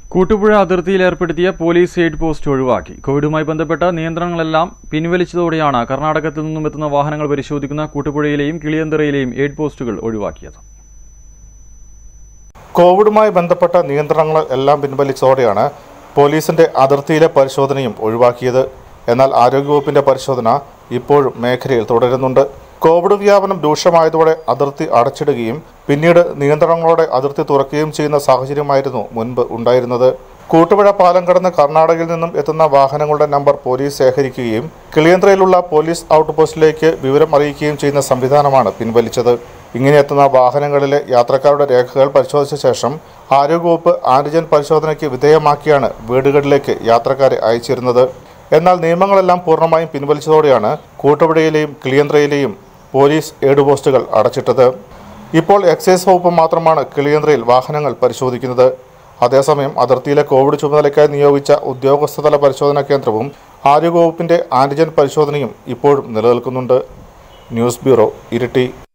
കൂട്ടുപുഴ അതിർത്തിയിൽ ഏർപ്പെടുത്തിയ police aid post ഒഴിവാക്കി കോവിഡുമായി ബന്ധപ്പെട്ട നിയന്ത്രണങ്ങളെല്ലാം പിൻവലിച്ചതോടെയാണ് കർണാടകത്തിൽ നിന്നും എത്തുന്ന വാഹനങ്ങൾ പരിശോധിക്കുന്ന കൂട്ടുപുഴയിലെയും കിളിയന്തറയിലെയും എയ്ഡ് പോസ്റ്റുകൾ ഒഴിവാക്കിയത് കോവിഡുമായി ബന്ധപ്പെട്ട നിയന്ത്രണങ്ങൾ എല്ലാം പിൻവലിച്ചതോടെയാണ് പോലീസിന്റെ അതിർത്തിയിലെ പരിശോധനയും ഒഴിവാക്കിയത് എന്നാൽ ആരോഗ്യവകുപ്പിന്റെ പരിശോധന ഇപ്പോഴും മേഖലയിൽ തുടരുന്നുണ്ട് കോവിഡ് വ്യാപനം രൂക്ഷമായതോടെ അതിർത്തി അടച്ചിടുകയും പിന്നീട് നിയന്ത്രണങ്ങളോടെ അതിർത്തി തുറക്കുകയും ചെയ്യുന്ന സാഹചര്യമായിരുന്നു മുൻപ് ഉണ്ടായിരുന്നത് കൂട്ടുപുഴ പാലം കടന്ന് കർണാടകയിൽ നിന്നും എത്തുന്ന വാഹനങ്ങളുടെ നമ്പർ പോലീസ് ശേഖരിക്കുകയും കിളിയന്ത്രയിലുള്ള പോലീസ് ഔട്ട് പോസ്റ്റിലേക്ക് വിവരം അറിയിക്കുകയും ചെയ്യുന്ന സംവിധാനമാണ് പിൻവലിച്ചത് ഇങ്ങനെ എത്തുന്ന വാഹനങ്ങളിലെ യാത്രക്കാരുടെ രേഖകൾ പരിശോധിച്ച ശേഷം ആരോഗ്യവകുപ്പ് ആന്റിജൻ പരിശോധനയ്ക്ക് വിധേയമാക്കിയാണ് വീടുകളിലേക്ക് യാത്രക്കാരെ അയച്ചിരുന്നത് എന്നാൽ നിയമങ്ങളെല്ലാം പൂർണ്ണമായും പിൻവലിച്ചതോടെയാണ് കൂട്ടുപുഴയിലെയും കിളിയന്ത്രയിലെയും പോലീസ് ഏഴ് പോസ്റ്റുകൾ അടച്ചിട്ടത് ഇപ്പോൾ എക്സൈസ് വകുപ്പ് മാത്രമാണ് കിളിയന്ത്രയിൽ വാഹനങ്ങൾ പരിശോധിക്കുന്നത് അതേസമയം അതിർത്തിയിലെ കോവിഡ് ചുമതലയ്ക്കായി നിയോഗിച്ച ഉദ്യോഗസ്ഥതല പരിശോധനാ കേന്ദ്രവും ആരോഗ്യവകുപ്പിന്റെ ആന്റിജൻ പരിശോധനയും ഇപ്പോഴും നിലനിൽക്കുന്നുണ്ട് ന്യൂസ് ബ്യൂറോ ഇരിട്ടി